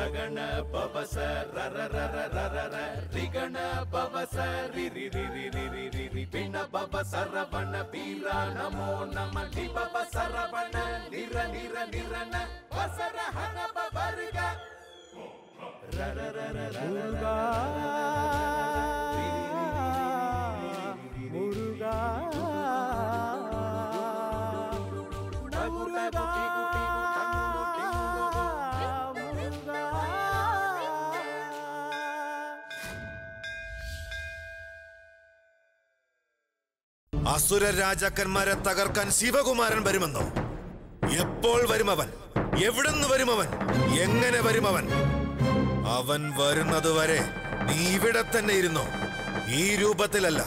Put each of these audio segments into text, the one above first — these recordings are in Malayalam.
ರಗಣ ಪವಸ ರರ ರರ ರರ ರ ರಿಗಣ ಪವಸ ರಿ ರಿ ರಿ ರಿ ರಿ ರಿ ರಿ ರಿ ಪಿಣ ಪವ ಸರವಣ ಪೀರ ನಮೋ ನಮ ನಿ ಪವ ಸರವಣ ನಿರ ನಿರ ನಿರನ ವಸರ ಹನ ಪವರ್ಗ ರರ ರರ ರರ முருகா முருகா முருகா അസുര രാജാക്കന്മാരെ തകർക്കാൻ ശിവകുമാരൻ വരുമെന്നോ എപ്പോൾ വരുമവൻ എവിടുന്ന് വരുമവൻ എങ്ങനെ വരുമവൻ അവൻ വരുന്നതുവരെ നീ ഇവിടെ തന്നെ ഇരുന്നോ ഈ രൂപത്തിലല്ല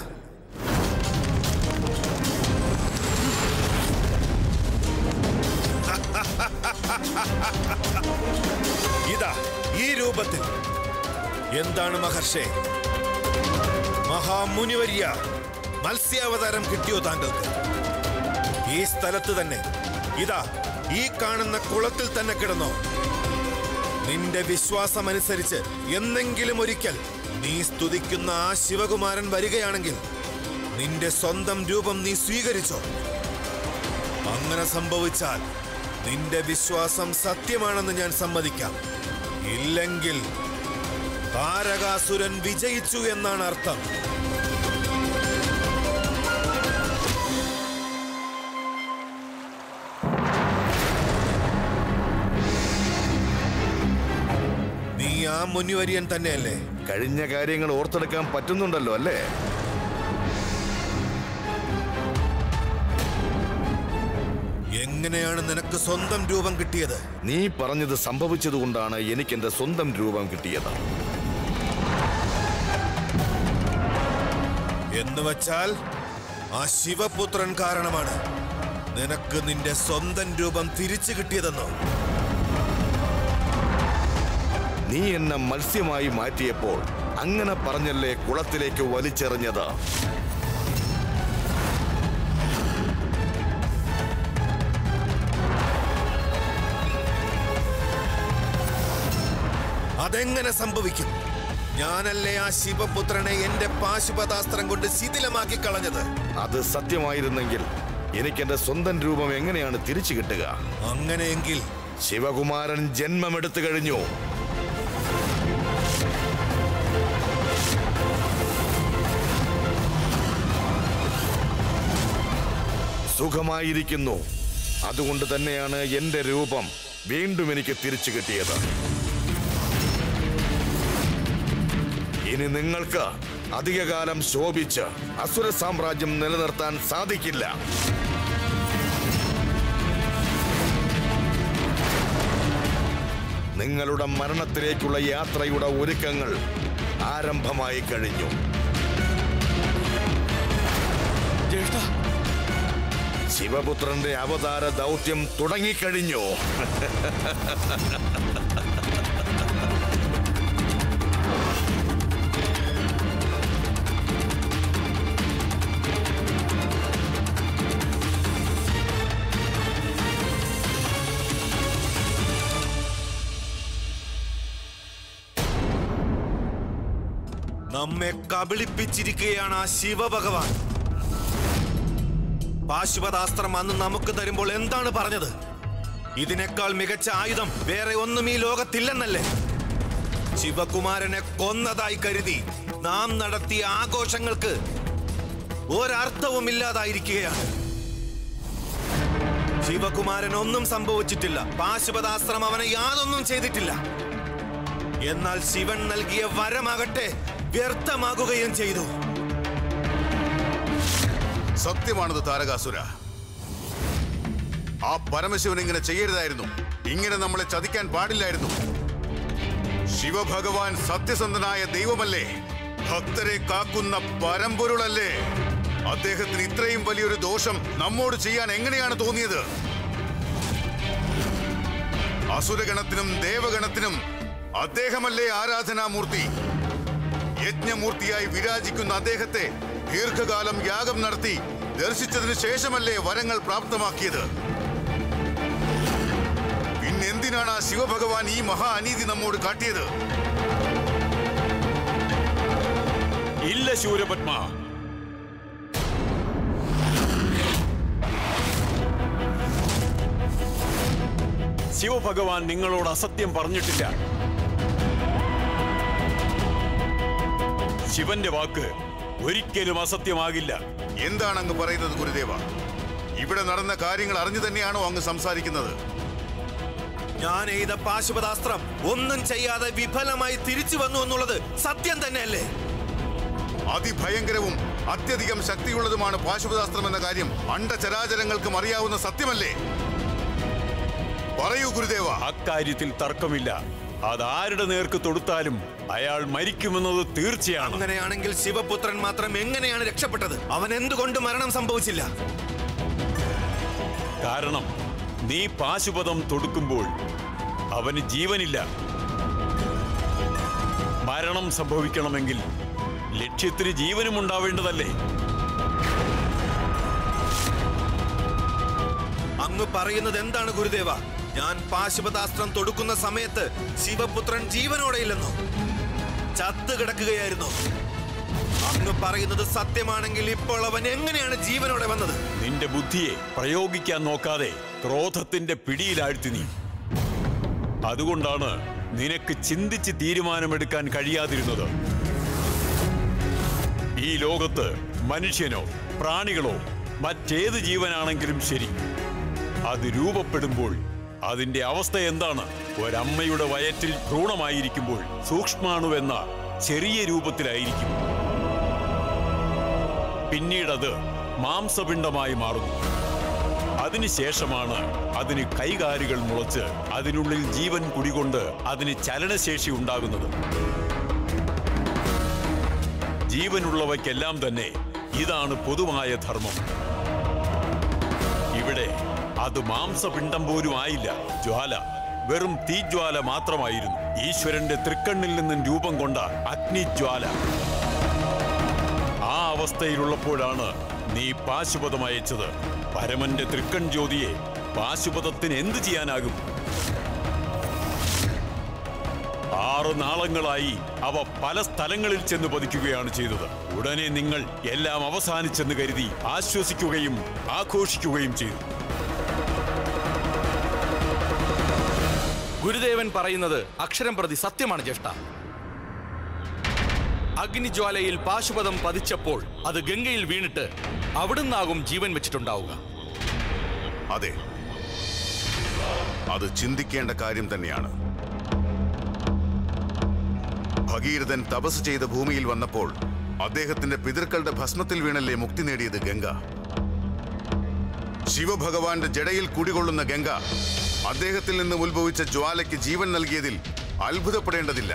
ഇതാ ഈ രൂപത്തിൽ എന്താണ് മഹർഷേ മഹാമുനിവര്യ മത്സ്യാവതാരം കിട്ടിയോ താങ്കൾക്ക് ഈ സ്ഥലത്ത് തന്നെ ഇതാ ഈ കാണുന്ന കുളത്തിൽ തന്നെ കിടന്നോ നിന്റെ വിശ്വാസമനുസരിച്ച് എന്നെങ്കിലും ഒരിക്കൽ നീ സ്തുതിക്കുന്ന ആ ശിവകുമാരൻ വരികയാണെങ്കിൽ നിന്റെ സ്വന്തം രൂപം നീ സ്വീകരിച്ചോ അങ്ങനെ സംഭവിച്ചാൽ നിന്റെ വിശ്വാസം സത്യമാണെന്ന് ഞാൻ സമ്മതിക്കാം ഇല്ലെങ്കിൽ താരകാസുരൻ വിജയിച്ചു എന്നാണ് അർത്ഥം നീ ആ മുനിവര്യൻ തന്നെയല്ലേ കഴിഞ്ഞ കാര്യങ്ങൾ ഓർത്തെടുക്കാൻ പറ്റുന്നുണ്ടല്ലോ അല്ലേ എങ്ങനെയാണ് നിനക്ക് സ്വന്തം രൂപം കിട്ടിയത് നീ പറഞ്ഞത് സംഭവിച്ചതുകൊണ്ടാണ് എനിക്ക് എന്റെ സ്വന്തം രൂപം കിട്ടിയത് എന്ന് വച്ചാൽ ആ ശിവപുത്രൻ കാരണമാണ് നിനക്ക് നിന്റെ സ്വന്തം രൂപം തിരിച്ചു കിട്ടിയതെന്നോ നീ എന്നെ മത്സ്യമായി മാറ്റിയപ്പോൾ അങ്ങനെ പറഞ്ഞല്ലേ കുളത്തിലേക്ക് വലിച്ചെറിഞ്ഞത് അതെങ്ങനെ സംഭവിക്കും ഞാനല്ലേ ആ ശിവപുത്രനെ എന്റെ പാശുപതാസ്ത്രം കൊണ്ട് ശിഥിലമാക്കി കളഞ്ഞത് അത് സത്യമായിരുന്നെങ്കിൽ എനിക്ക് എന്റെ സ്വന്തം രൂപം എങ്ങനെയാണ് തിരിച്ചു കിട്ടുക അങ്ങനെയെങ്കിൽ ശിവകുമാരൻ ജന്മമെടുത്തു കഴിഞ്ഞു സുഖമായിരിക്കുന്നു അതുകൊണ്ട് തന്നെയാണ് എന്റെ രൂപം വീണ്ടും എനിക്ക് തിരിച്ചു കിട്ടിയത് ഇനി നിങ്ങൾക്ക് അധികകാലം ശോഭിച്ച് അസുര സാമ്രാജ്യം നിലനിർത്താൻ സാധിക്കില്ല നിങ്ങളുടെ മരണത്തിലേക്കുള്ള യാത്രയുടെ ഒരുക്കങ്ങൾ ആരംഭമായി കഴിഞ്ഞു ശിവപുത്രന്റെ അവതാര ദൗത്യം തുടങ്ങിക്കഴിഞ്ഞു നമ്മെ കബളിപ്പിച്ചിരിക്കുകയാണ് ആ ശിവഭഗവാൻ പാശുപതാസ്ത്രം അന്ന് നമുക്ക് തരുമ്പോൾ എന്താണ് പറഞ്ഞത് ഇതിനേക്കാൾ മികച്ച ആയുധം വേറെ ഒന്നും ഈ ലോകത്തില്ലെന്നല്ലേ ശിവകുമാരനെ കൊന്നതായി കരുതി നാം നടത്തിയ ആഘോഷങ്ങൾക്ക് ഒരർത്ഥവും ഇല്ലാതായിരിക്കുകയാണ് ശിവകുമാരൻ ഒന്നും സംഭവിച്ചിട്ടില്ല പാശുപതാസ്ത്രം അവനെ യാതൊന്നും ചെയ്തിട്ടില്ല എന്നാൽ ശിവൻ നൽകിയ വരമാകട്ടെ വ്യർത്ഥമാകുകയും ചെയ്തു സത്യമാണത് താരകാസുര ആ പരമശിവൻ ഇങ്ങനെ ചെയ്യരുതായിരുന്നു ഇങ്ങനെ നമ്മളെ ചതിക്കാൻ പാടില്ലായിരുന്നു ശിവഭഗവാൻ സത്യസന്ധനായ ദൈവമല്ലേ ഭക്തരെ കാക്കുന്ന പരമ്പൊരുളല്ലേ അദ്ദേഹത്തിന് ഇത്രയും വലിയൊരു ദോഷം നമ്മോട് ചെയ്യാൻ എങ്ങനെയാണ് തോന്നിയത് അസുരഗണത്തിനും ദേവഗണത്തിനും അദ്ദേഹമല്ലേ ആരാധനാമൂർത്തി യജ്ഞമൂർത്തിയായി വിരാജിക്കുന്ന അദ്ദേഹത്തെ ദീർഘകാലം യാഗം നടത്തി ദർശിച്ചതിന് ശേഷമല്ലേ വരങ്ങൾ പ്രാപ്തമാക്കിയത് പിന്നെന്തിനാ എന്തിനാണ് ആ ശിവഭഗവാൻ ഈ മഹാ അനീതി നമ്മോട് കാട്ടിയത് ഇല്ല ശൂരപത്മ ശിവഭഗവാൻ നിങ്ങളോട് അസത്യം പറഞ്ഞിട്ടില്ല ശിവന്റെ വാക്ക് ഒരിക്കലും അസത്യമാകില്ല എന്താണ് അങ്ങ് പറയുന്നത് ഗുരുദേവ ഇവിടെ നടന്ന കാര്യങ്ങൾ അറിഞ്ഞു തന്നെയാണോ അങ്ങ് സംസാരിക്കുന്നത് ഞാൻ എയ്ത പാശുപതാസ്ത്രം ഒന്നും ചെയ്യാതെ വിഫലമായി തിരിച്ചു വന്നു എന്നുള്ളത് സത്യം തന്നെയല്ലേ അതിഭയങ്കരവും അത്യധികം ശക്തിയുള്ളതുമാണ് പാശുപതാസ്ത്രം എന്ന കാര്യം അണ്ടചരാചരങ്ങൾക്കും അറിയാവുന്ന സത്യമല്ലേ പറയൂ ഗുരുദേവ അക്കാര്യത്തിൽ തർക്കമില്ല അതാരുടെ നേർക്ക് തൊടുത്താലും അയാൾ മരിക്കുമെന്നത് തീർച്ചയാണ് അങ്ങനെയാണെങ്കിൽ ശിവപുത്രൻ മാത്രം എങ്ങനെയാണ് രക്ഷപ്പെട്ടത് അവൻ എന്തുകൊണ്ട് മരണം സംഭവിച്ചില്ല കാരണം നീ പാശുപതം തൊടുക്കുമ്പോൾ അവന് ജീവനില്ല മരണം സംഭവിക്കണമെങ്കിൽ ലക്ഷ്യത്തിന് ജീവനും ഉണ്ടാവേണ്ടതല്ലേ അങ്ങ് പറയുന്നത് എന്താണ് ഗുരുദേവ ഞാൻ പാശുപതാസ്ത്രം തൊടുക്കുന്ന സമയത്ത് ശിവപുത്രൻ ജീവനോടെ ഇല്ലെന്നോ ചത്തു കിടക്കുകയായിരുന്നു അങ്ങ് പറയുന്നത് സത്യമാണെങ്കിൽ ഇപ്പോൾ അവൻ എങ്ങനെയാണ് ജീവനോടെ വന്നത് നിന്റെ ബുദ്ധിയെ പ്രയോഗിക്കാൻ നോക്കാതെ ക്രോധത്തിന്റെ പിടിയിലാഴ്ത്തി നീ അതുകൊണ്ടാണ് നിനക്ക് ചിന്തിച്ച് തീരുമാനമെടുക്കാൻ കഴിയാതിരുന്നത് ഈ ലോകത്ത് മനുഷ്യനോ പ്രാണികളോ മറ്റേത് ജീവനാണെങ്കിലും ശരി അത് രൂപപ്പെടുമ്പോൾ അതിന്റെ അവസ്ഥ എന്താണ് ഒരമ്മയുടെ വയറ്റിൽ ഭ്രൂണമായിരിക്കുമ്പോൾ സൂക്ഷ്മാണുവെന്ന ചെറിയ രൂപത്തിലായിരിക്കും പിന്നീടത് മാംസപിണ്ഡമായി മാറുന്നു അതിനുശേഷമാണ് അതിന് കൈകാലുകൾ മുളച്ച് അതിനുള്ളിൽ ജീവൻ കുടികൊണ്ട് അതിന് ചലനശേഷി ഉണ്ടാകുന്നത് ജീവനുള്ളവയ്ക്കെല്ലാം തന്നെ ഇതാണ് പൊതുവായ ധർമ്മം ഇവിടെ അത് മാംസപിണ്ഡം പോലും ആയില്ല ജ്വാല വെറും തീജ്വാല മാത്രമായിരുന്നു ഈശ്വരന്റെ തൃക്കണ്ണിൽ നിന്നും രൂപം കൊണ്ട അഗ്നിജ്വാല ആ അവസ്ഥയിലുള്ളപ്പോഴാണ് നീ പാശുപതം അയച്ചത് പരമന്റെ തൃക്കൺ ജ്യോതിയെ പാശുപതത്തിന് എന്ത് ചെയ്യാനാകും ആറ് നാളങ്ങളായി അവ പല സ്ഥലങ്ങളിൽ ചെന്ന് പതിക്കുകയാണ് ചെയ്തത് ഉടനെ നിങ്ങൾ എല്ലാം അവസാനിച്ചെന്ന് കരുതി ആശ്വസിക്കുകയും ആഘോഷിക്കുകയും ചെയ്തു ഗുരുദേവൻ പറയുന്നത് അക്ഷരം പ്രതി സത്യമാണ് ജ്യേഷ്ഠ അഗ്നിജ്വാലയിൽ പാശുപതം പതിച്ചപ്പോൾ അത് ഗംഗയിൽ വീണിട്ട് അവിടുന്നാകും ജീവൻ വെച്ചിട്ടുണ്ടാവുക അതെ അത് ചിന്തിക്കേണ്ട കാര്യം തന്നെയാണ് ഭഗീരഥൻ തപസ് ചെയ്ത ഭൂമിയിൽ വന്നപ്പോൾ അദ്ദേഹത്തിന്റെ പിതൃക്കളുടെ ഭസ്മത്തിൽ വീണല്ലേ മുക്തി നേടിയത് ഗംഗ ശിവഭഗവാന്റെ ജടയിൽ കുടികൊള്ളുന്ന ഗംഗ അദ്ദേഹത്തിൽ നിന്ന് ഉത്ഭവിച്ച ജ്വാലയ്ക്ക് ജീവൻ നൽകിയതിൽ അത്ഭുതപ്പെടേണ്ടതില്ല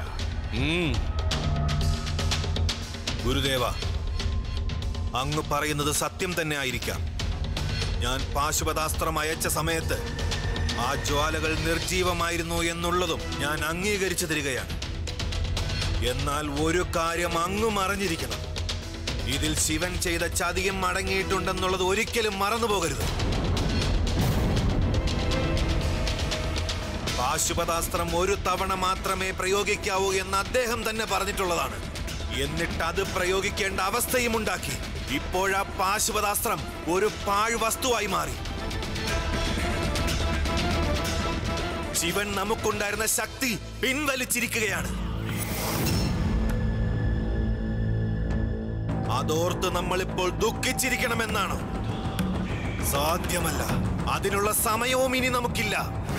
ഗുരുദേവ അങ്ങ് പറയുന്നത് സത്യം തന്നെ ആയിരിക്കാം ഞാൻ പാശുപതാസ്ത്രം അയച്ച സമയത്ത് ആ ജ്വാലകൾ നിർജീവമായിരുന്നു എന്നുള്ളതും ഞാൻ അംഗീകരിച്ചു തരികയാണ് എന്നാൽ ഒരു കാര്യം അങ്ങും അറിഞ്ഞിരിക്കണം ഇതിൽ ശിവൻ ചെയ്ത ചതിയും അടങ്ങിയിട്ടുണ്ടെന്നുള്ളത് ഒരിക്കലും മറന്നു പോകരുത് പാശുപതാസ്ത്രം ഒരു തവണ മാത്രമേ പ്രയോഗിക്കാവൂ എന്ന് അദ്ദേഹം തന്നെ പറഞ്ഞിട്ടുള്ളതാണ് എന്നിട്ട് അത് പ്രയോഗിക്കേണ്ട അവസ്ഥയും ഉണ്ടാക്കി ഇപ്പോഴാ പാശുപതാസ്ത്രം ഒരു പാഴ് വസ്തുവായി മാറി ശിവൻ നമുക്കുണ്ടായിരുന്ന ശക്തി പിൻവലിച്ചിരിക്കുകയാണ് അതോർത്ത് നമ്മളിപ്പോൾ ദുഃഖിച്ചിരിക്കണമെന്നാണോ സാധ്യമല്ല അതിനുള്ള സമയവും ഇനി നമുക്കില്ല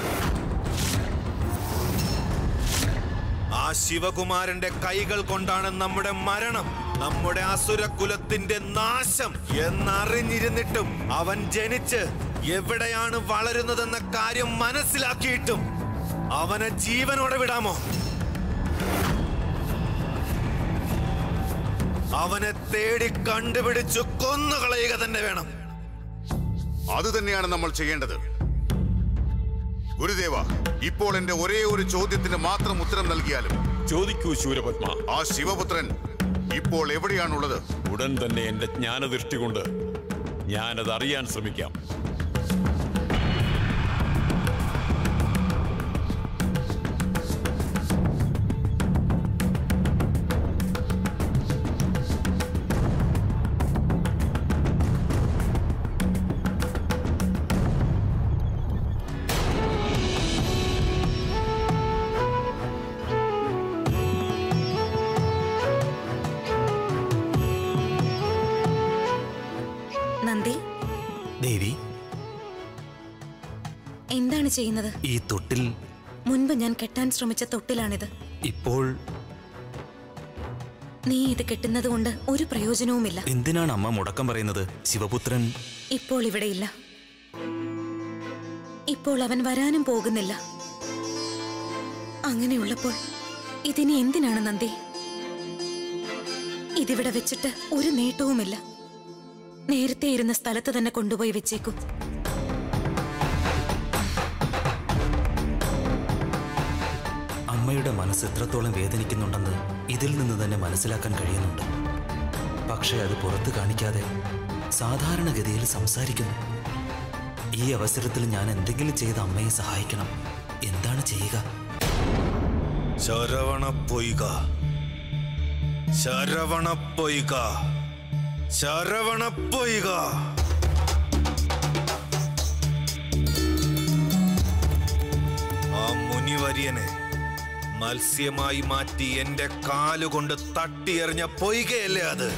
ആ ശിവകുമാരന്റെ കൈകൾ കൊണ്ടാണ് നമ്മുടെ മരണം നമ്മുടെ അസുരകുലത്തിന്റെ നാശം എന്നറിഞ്ഞിരുന്നിട്ടും അവൻ ജനിച്ച് എവിടെയാണ് വളരുന്നതെന്ന കാര്യം മനസ്സിലാക്കിയിട്ടും അവനെ ജീവനോടെ വിടാമോ അവനെ തേടി കണ്ടുപിടിച്ചു കൊന്നുകളയുക തന്നെ വേണം അത് തന്നെയാണ് നമ്മൾ ചെയ്യേണ്ടത് ഗുരുദേവ ഇപ്പോൾ എന്റെ ഒരേ ഒരു ചോദ്യത്തിന് മാത്രം ഉത്തരം നൽകിയാലും ചോദിക്കൂ ശൂരപത്മ ആ ശിവപുത്രൻ ഇപ്പോൾ എവിടെയാണുള്ളത് ഉടൻ തന്നെ എന്റെ ജ്ഞാനദൃഷ്ടി കൊണ്ട് ഞാനത് അറിയാൻ ശ്രമിക്കാം എന്താണ് ചെയ്യുന്നത് ഈ തൊട്ടിൽ മുൻപ് ഞാൻ കെട്ടാൻ ശ്രമിച്ച തൊട്ടിലാണിത് ഇപ്പോൾ നീ ഇത് കെട്ടുന്നത് കൊണ്ട് ഒരു പ്രയോജനവുമില്ല എന്തിനാണ് അമ്മ മുടക്കം പറയുന്നത് ശിവപുത്രൻ ഇപ്പോൾ ഇവിടെയില്ല ഇപ്പോൾ അവൻ വരാനും പോകുന്നില്ല അങ്ങനെയുള്ളപ്പോൾ ഇതിനി എന്തിനാണ് നന്ദി ഇതിവിടെ വെച്ചിട്ട് ഒരു നേട്ടവുമില്ല നേരത്തെ ഇരുന്ന സ്ഥലത്ത് തന്നെ കൊണ്ടുപോയി വെച്ചേക്കും അമ്മയുടെ മനസ്സ് എത്രത്തോളം വേദനിക്കുന്നുണ്ടെന്ന് ഇതിൽ നിന്ന് തന്നെ മനസ്സിലാക്കാൻ കഴിയുന്നുണ്ട് പക്ഷേ അത് പുറത്ത് കാണിക്കാതെ സാധാരണഗതിയിൽ സംസാരിക്കുന്നു ഈ അവസരത്തിൽ ഞാൻ എന്തെങ്കിലും ചെയ്ത് അമ്മയെ സഹായിക്കണം എന്താണ് ചെയ്യുക ശരവണ പൊയ്ക ശരവണ പൊയ്ക ശരവണ പൊയ്ക ആ മുനിവര്യനെ മത്സ്യമായി മാറ്റി എന്റെ കാലുകൊണ്ട് തട്ടിയെറിഞ്ഞ പൊയ്കയല്ലേ അത്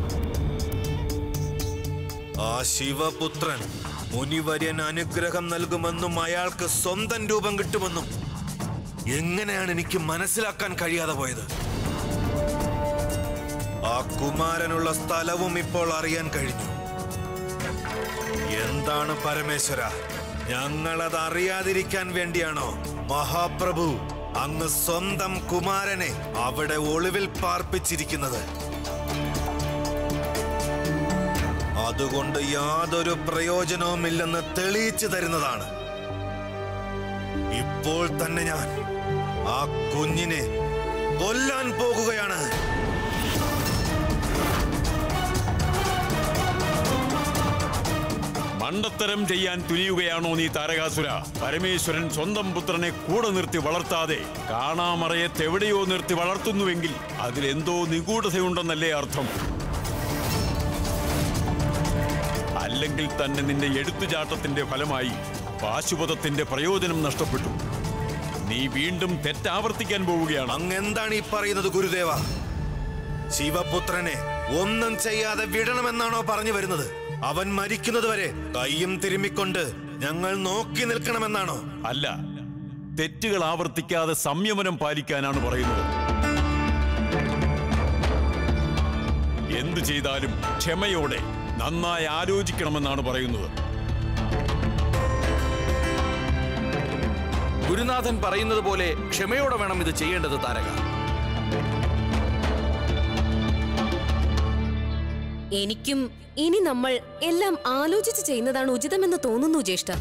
ആ ശിവപുത്രൻ മുനിവര്യൻ അനുഗ്രഹം നൽകുമെന്നും അയാൾക്ക് സ്വന്തം രൂപം കിട്ടുമെന്നും എങ്ങനെയാണ് എനിക്ക് മനസ്സിലാക്കാൻ കഴിയാതെ പോയത് ആ കുമാരനുള്ള സ്ഥലവും ഇപ്പോൾ അറിയാൻ കഴിഞ്ഞു എന്താണ് പരമേശ്വര ഞങ്ങളത് അറിയാതിരിക്കാൻ വേണ്ടിയാണോ മഹാപ്രഭു അങ്ങ് സ്വന്തം കുമാരനെ അവിടെ ഒളിവിൽ പാർപ്പിച്ചിരിക്കുന്നത് അതുകൊണ്ട് യാതൊരു പ്രയോജനവുമില്ലെന്ന് തെളിയിച്ചു തരുന്നതാണ് ഇപ്പോൾ തന്നെ ഞാൻ ആ കുഞ്ഞിനെ കൊല്ലാൻ പോകുകയാണ് മണ്ടത്തരം ചെയ്യാൻ തുനിയുകയാണോ നീ താരകാസുര പരമേശ്വരൻ സ്വന്തം പുത്രനെ കൂടെ നിർത്തി വളർത്താതെ കാണാമറയത്ത് എവിടെയോ നിർത്തി വളർത്തുന്നുവെങ്കിൽ അതിലെന്തോ നിഗൂഢതയുണ്ടെന്നല്ലേ അർത്ഥം അല്ലെങ്കിൽ തന്നെ നിന്റെ എടുത്തുചാട്ടത്തിന്റെ ഫലമായി പാശുപതത്തിന്റെ പ്രയോജനം നഷ്ടപ്പെട്ടു നീ വീണ്ടും തെറ്റാവർത്തിക്കാൻ പോവുകയാണ് അങ്ങ് എന്താണ് ഈ പറയുന്നത് ഗുരുദേവ ശിവപുത്രനെ ഒന്നും ചെയ്യാതെ വിടണമെന്നാണോ പറഞ്ഞു വരുന്നത് അവൻ മരിക്കുന്നത് വരെ കയ്യും തിരുമ്മിക്കൊണ്ട് ഞങ്ങൾ നോക്കി നിൽക്കണമെന്നാണോ അല്ല തെറ്റുകൾ ആവർത്തിക്കാതെ സംയമനം പാലിക്കാനാണ് പറയുന്നത് എന്തു ചെയ്താലും ക്ഷമയോടെ നന്നായി ആലോചിക്കണമെന്നാണ് പറയുന്നത് ഗുരുനാഥൻ പറയുന്നത് പോലെ ക്ഷമയോടെ വേണം ഇത് ചെയ്യേണ്ടത് താരക എനിക്കും ഇനി നമ്മൾ എല്ലാം ആലോചിച്ച് ചെയ്യുന്നതാണ് ഉചിതമെന്ന് തോന്നുന്നു ജ്യേഷ്ഠ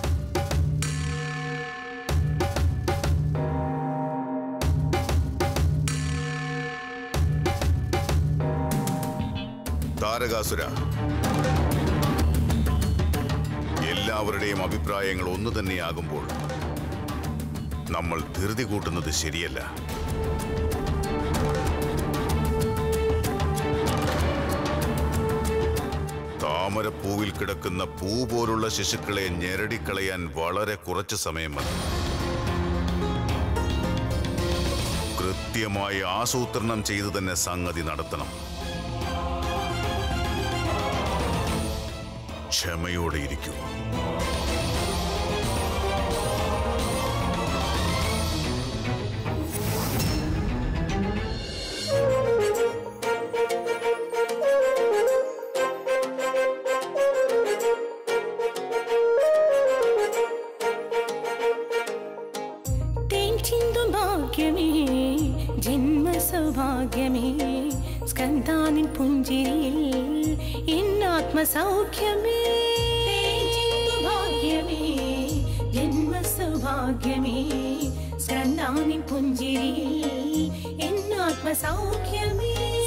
താരകാസുര എല്ലാവരുടെയും അഭിപ്രായങ്ങൾ ഒന്നു തന്നെയാകുമ്പോൾ നമ്മൾ ധൃതി കൂട്ടുന്നത് ശരിയല്ല താമരപ്പൂവിൽ കിടക്കുന്ന പൂ പോലുള്ള ശിശുക്കളെ ഞെരടിക്കളയാൻ വളരെ കുറച്ച് സമയം മതി കൃത്യമായി ആസൂത്രണം ചെയ്തു തന്നെ സംഗതി നടത്തണം ക്ഷമയോടെ ഇരിക്കൂ തേൻ ചിന്തും ഭാഗ്യമേ ജന്മ സൗഭാഗ്യമേ സ്കന്ദാനിൻ പുഞ്ചിരിയിൽ എന്നാത്മസൗഖ്യമേ തേൻ ചിന്തും ഭാഗ്യമേ ജന്മ സൗഭാഗ്യമേ സ്കന്ദാനിൻ പുഞ്ചിരിയിൽ എന്നാത്മസൗഖ്യമേ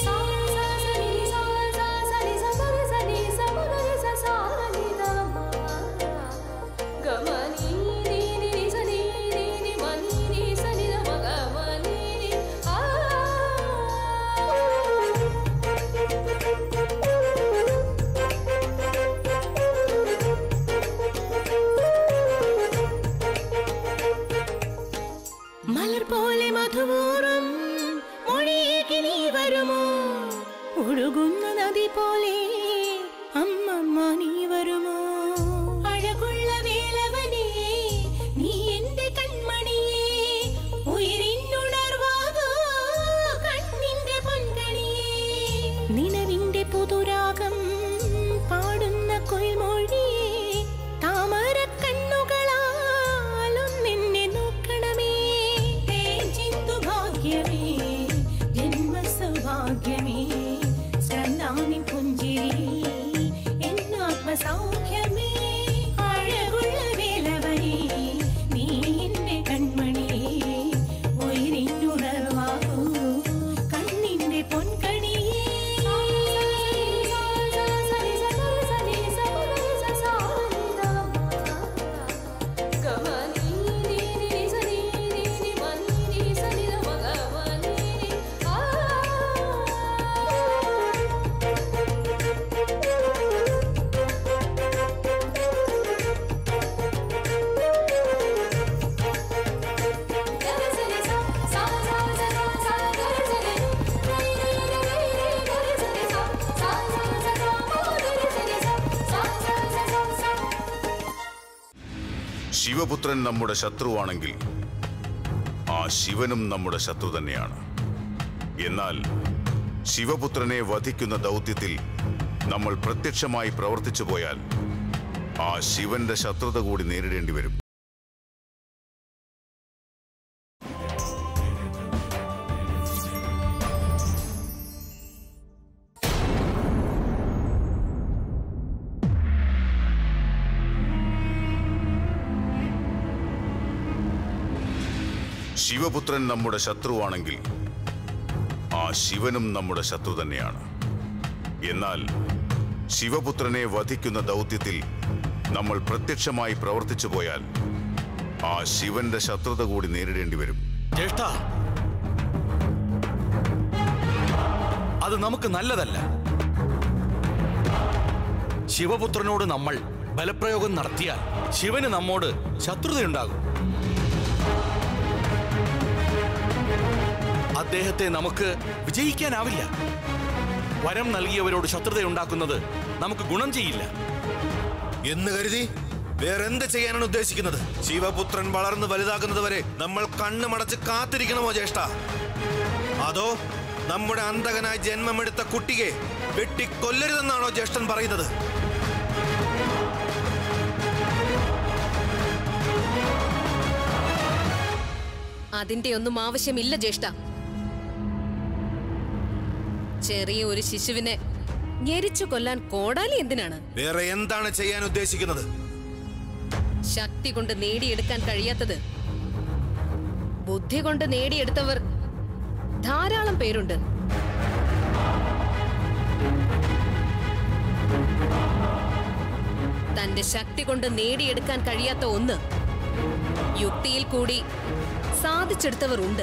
മലർ പോലെ മധുപൂർവം മൊഴിയേക്ക് നീ വരുമോ ഒഴുകുന്ന നദി പോലെ അമ്മമ്മ നീ വരുമോ അഴകുള്ള വേലവനെ ശിവപുത്രൻ നമ്മുടെ ശത്രുവാണെങ്കിൽ ആ ശിവനും നമ്മുടെ ശത്രു തന്നെയാണ് എന്നാൽ ശിവപുത്രനെ വധിക്കുന്ന ദൗത്യത്തിൽ നമ്മൾ പ്രത്യക്ഷമായി പ്രവർത്തിച്ചു പോയാൽ ആ ശിവന്റെ ശത്രുത കൂടി നേരിടേണ്ടി വരും ശിവപുത്രൻ നമ്മുടെ ശത്രുവാണെങ്കിൽ ആ ശിവനും നമ്മുടെ ശത്രു തന്നെയാണ് എന്നാൽ ശിവപുത്രനെ വധിക്കുന്ന ദൗത്യത്തിൽ നമ്മൾ പ്രത്യക്ഷമായി പ്രവർത്തിച്ചു പോയാൽ ആ ശിവന്റെ ശത്രുത കൂടി നേരിടേണ്ടി വരും ജ്യേഷ്ഠ അത് നമുക്ക് നല്ലതല്ല ശിവപുത്രനോട് നമ്മൾ ബലപ്രയോഗം നടത്തിയാൽ ശിവന് നമ്മോട് ശത്രുതയുണ്ടാകും അദ്ദേഹത്തെ നമുക്ക് വിജയിക്കാനാവില്ല വരം നൽകിയവരോട് ശത്രുതയുണ്ടാക്കുന്നത് നമുക്ക് ഗുണം ചെയ്യില്ല എന്ന് കരുതി വേറെന്ത് ചെയ്യാനാണ് ഉദ്ദേശിക്കുന്നത് ശിവപുത്രൻ വളർന്നു വലുതാകുന്നത് വരെ നമ്മൾ കണ്ണുമടച്ച് കാത്തിരിക്കണമോ ജ്യേഷ്ഠ അതോ നമ്മുടെ അന്തകനായി ജന്മമെടുത്ത കുട്ടിയെ വെട്ടിക്കൊല്ലരുതെന്നാണോ ജ്യേഷ്ഠൻ പറയുന്നത് അതിന്റെ ഒന്നും ആവശ്യമില്ല ജ്യേഷ്ഠ ചെറിയ ഒരു ശിശുവിനെ ഞെരിച്ചു കൊല്ലാൻ കോടാലി എന്തിനാണ് വേറെ എന്താണ് ചെയ്യാൻ ഉദ്ദേശിക്കുന്നത് ശക്തി കൊണ്ട് നേടിയെടുക്കാൻ കഴിയാത്തത് ബുദ്ധി കൊണ്ട് നേടിയെടുത്തവർ ധാരാളം പേരുണ്ട് തന്റെ ശക്തി കൊണ്ട് നേടിയെടുക്കാൻ കഴിയാത്ത ഒന്ന് യുക്തിയിൽ കൂടി സാധിച്ചെടുത്തവർ ഉണ്ട്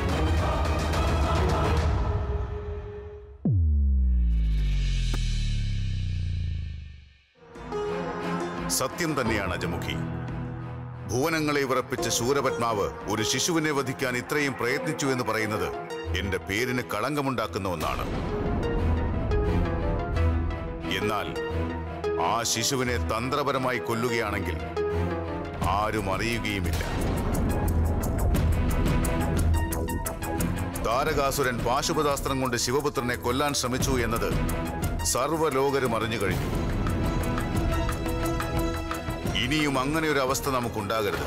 സത്യം തന്നെയാണ് അജമുഖി ഭുവനങ്ങളെ വിറപ്പിച്ച ശൂരപത്മാവ് ഒരു ശിശുവിനെ വധിക്കാൻ ഇത്രയും പ്രയത്നിച്ചു എന്ന് പറയുന്നത് എന്റെ പേരിന് കളങ്കമുണ്ടാക്കുന്ന ഒന്നാണ് എന്നാൽ ആ ശിശുവിനെ തന്ത്രപരമായി കൊല്ലുകയാണെങ്കിൽ ആരും അറിയുകയുമില്ല താരകാസുരൻ പാശുപതാസ്ത്രം കൊണ്ട് ശിവപുത്രനെ കൊല്ലാൻ ശ്രമിച്ചു എന്നത് സർവ്വലോകരും അറിഞ്ഞു കഴിഞ്ഞു ഇനിയും അങ്ങനെ ഒരു അവസ്ഥ നമുക്കുണ്ടാകരുത്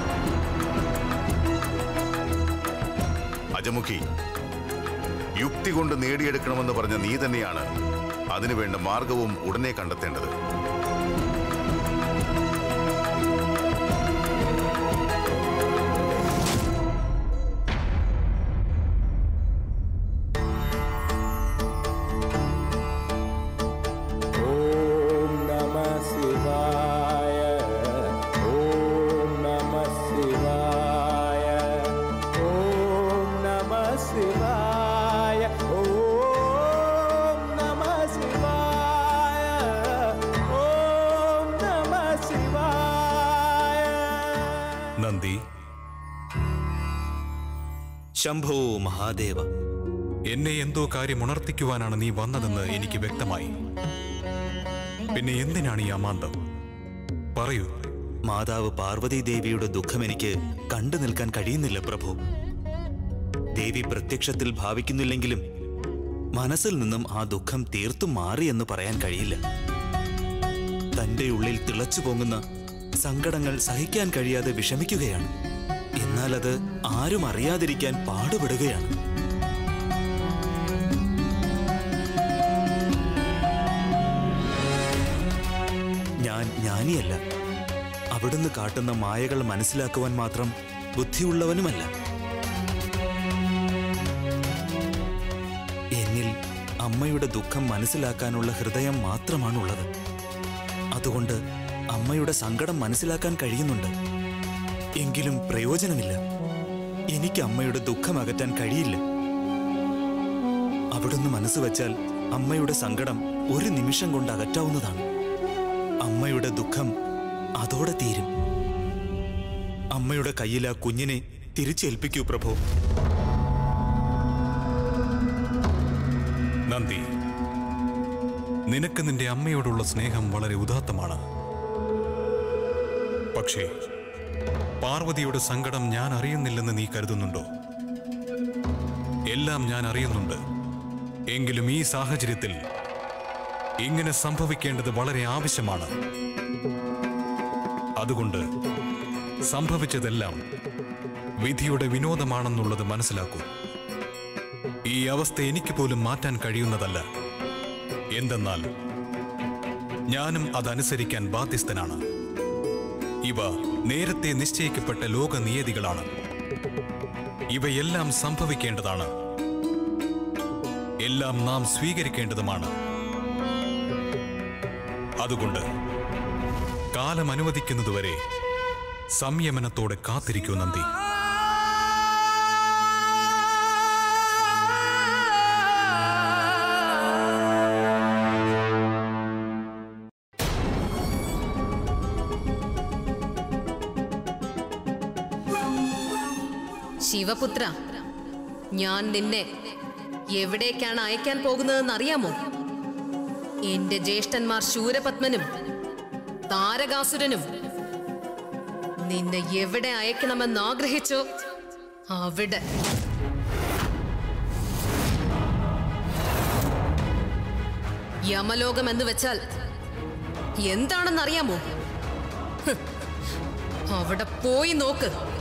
അജമുഖി യുക്തി കൊണ്ട് നേടിയെടുക്കണമെന്ന് പറഞ്ഞ നീ തന്നെയാണ് അതിനുവേണ്ട മാർഗവും ഉടനെ കണ്ടെത്തേണ്ടത് ഓം നമ ശിവായ ഓം നമ ശിവായ ഓം നമ ശിവായ ഓം നമ ശിവായ ഓം നമ ശിവായ നന്ദി ശംഭോ മഹാദേവ എന്നെ എന്തോ കാര്യം ഉണർത്തിക്കുവാനാണ് നീ വന്നതെന്ന് എനിക്ക് വ്യക്തമായി പിന്നെ എന്തിനാണ് ഈ അമാന്തം പറയൂ മാതാവ് പാർവതി ദേവിയുടെ ദുഃഖം എനിക്ക് കണ്ടു നിൽക്കാൻ കഴിയുന്നില്ല പ്രഭു ദേവി പ്രത്യക്ഷത്തിൽ ഭാവിക്കുന്നില്ലെങ്കിലും മനസ്സിൽ നിന്നും ആ ദുഃഖം തീർത്തും മാറി എന്ന് പറയാൻ കഴിയില്ല തന്റെ ഉള്ളിൽ തിളച്ചു പൊങ്ങുന്ന സങ്കടങ്ങൾ സഹിക്കാൻ കഴിയാതെ വിഷമിക്കുകയാണ് എന്നാൽ അത് ആരും അറിയാതിരിക്കാൻ പാടുപെടുകയാണ് ഞാൻ ജ്ഞാനിയല്ല അവിടുന്ന് കാട്ടുന്ന മായകൾ മനസ്സിലാക്കുവാൻ മാത്രം ബുദ്ധിയുള്ളവനുമല്ല എന്നിൽ അമ്മയുടെ ദുഃഖം മനസ്സിലാക്കാനുള്ള ഹൃദയം മാത്രമാണുള്ളത് അതുകൊണ്ട് അമ്മയുടെ സങ്കടം മനസ്സിലാക്കാൻ കഴിയുന്നുണ്ട് എങ്കിലും പ്രയോജനമില്ല എനിക്ക് അമ്മയുടെ ദുഃഖം അകറ്റാൻ കഴിയില്ല അവിടുന്ന് മനസ്സ് വച്ചാൽ അമ്മയുടെ സങ്കടം ഒരു നിമിഷം കൊണ്ട് അകറ്റാവുന്നതാണ് അമ്മയുടെ ദുഃഖം അതോടെ തീരും അമ്മയുടെ കയ്യിൽ ആ കുഞ്ഞിനെ തിരിച്ചേൽപ്പിക്കൂ പ്രഭു നന്ദി നിനക്ക് നിന്റെ അമ്മയോടുള്ള സ്നേഹം വളരെ ഉദാത്തമാണ് പക്ഷേ പാർവതിയുടെ സങ്കടം ഞാൻ അറിയുന്നില്ലെന്ന് നീ കരുതുന്നുണ്ടോ എല്ലാം ഞാൻ അറിയുന്നുണ്ട് എങ്കിലും ഈ സാഹചര്യത്തിൽ ഇങ്ങനെ സംഭവിക്കേണ്ടത് വളരെ ആവശ്യമാണ് അതുകൊണ്ട് സംഭവിച്ചതെല്ലാം വിധിയുടെ വിനോദമാണെന്നുള്ളത് മനസ്സിലാക്കൂ ഈ അവസ്ഥ എനിക്ക് പോലും മാറ്റാൻ കഴിയുന്നതല്ല എന്തെന്നാൽ ഞാനും അതനുസരിക്കാൻ ബാധ്യസ്ഥനാണ് ഇവ നേരത്തെ നിശ്ചയിക്കപ്പെട്ട ലോകനിയതികളാണ് ഇവയെല്ലാം സംഭവിക്കേണ്ടതാണ് എല്ലാം നാം സ്വീകരിക്കേണ്ടതുമാണ് അതുകൊണ്ട് കാലം അനുവദിക്കുന്നതുവരെ സംയമനത്തോടെ കാത്തിരിക്കൂ നന്ദി ശിവപുത്ര ഞാൻ നിന്നെ എവിടേക്കാണ് അയക്കാൻ പോകുന്നതെന്ന് അറിയാമോ എന്റെ ജ്യേഷ്ഠന്മാർ ശൂരപത്മനും താരകാസുരനും നിന്നെ എവിടെ അയക്കണമെന്ന് ആഗ്രഹിച്ചോ അവിടെ യമലോകം എന്ന് വെച്ചാൽ എന്താണെന്നറിയാമോ ഹ്, അവിടെ പോയി നോക്ക്